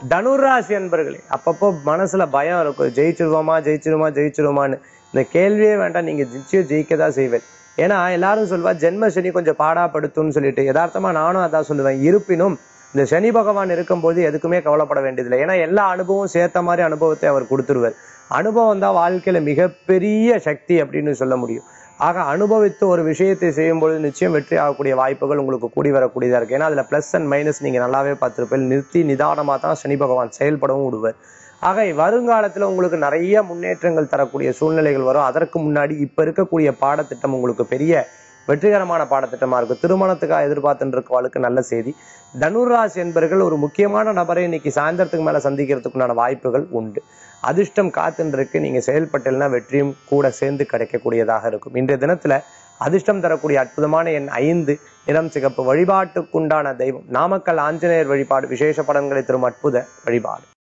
தனுராசி அன்பர்களே அப்பப்போ மனசுல பயம் இருக்கும் ஜெயிச்சிருவோமா ஜெயிச்சிருமா ஜெயிச்சிருமான்னு இந்த கேள்வியே வேண்டாம் நீங்க நிச்சயம் ஜெயிக்க தான் செய்வேன் ஏன்னா எல்லாரும் சொல்வா ஜென்ம சனி கொஞ்சம் பாடாப்படுத்தும்னு சொல்லிட்டு யதார்த்தமா நானும் அதான் சொல்லுவேன் இருப்பினும் இந்த சனி பகவான் இருக்கும்போது எதுக்குமே கவலைப்பட வேண்டியதில்லை ஏன்னா எல்லா அனுபவம் சேர்த்த மாதிரி அனுபவத்தை அவர் கொடுத்துருவார் அனுபவம் தான் வாழ்க்கையில மிகப்பெரிய சக்தி அப்படின்னு சொல்ல முடியும் ஆக அனுபவித்து ஒரு விஷயத்தை செய்யும்பொழுது நிச்சயம் வெற்றி ஆகக்கூடிய வாய்ப்புகள் உங்களுக்கு கூடி வரக்கூடியதா இருக்கு ஏன்னா அதுல பிளஸ் அண்ட் மைனஸ் நீங்க நல்லாவே பார்த்திருப்பீங்க நிறுத்தி நிதானமா தான் சனி பகவான் செயல்படவும் விடுவார் ஆக வருங்காலத்துல உங்களுக்கு நிறைய முன்னேற்றங்கள் தரக்கூடிய சூழ்நிலைகள் வரும் அதற்கு முன்னாடி இப்ப இருக்கக்கூடிய பாடத்திட்டம் உங்களுக்கு பெரிய வெற்றிகரமான பாடத்திட்டமா இருக்கும் திருமணத்துக்காக எதிர்பார்த்துட்டு இருக்கவாளுக்கு நல்ல செய்தி தனுராசி என்பர்கள் ஒரு முக்கியமான நபரை இன்னைக்கு சாயந்தரத்துக்கு மேல சந்திக்கிறதுக்குண்டான வாய்ப்புகள் உண்டு அதிர்ஷ்டம் காத்துன்னு இருக்கு நீங்க செயல்பட்டீங்கன்னா வெற்றியும் கூட சேர்ந்து கிடைக்கக்கூடியதாக இருக்கும் இன்றைய தினத்துல அதிர்ஷ்டம் தரக்கூடிய அற்புதமான எண் ஐந்து இளம் சிகப்பு வழிபாட்டுக்குண்டான தெய்வம் நாமக்கல் ஆஞ்சநேயர் வழிபாடு விசேஷ பலன்களை தரும் அற்புத வழிபாடு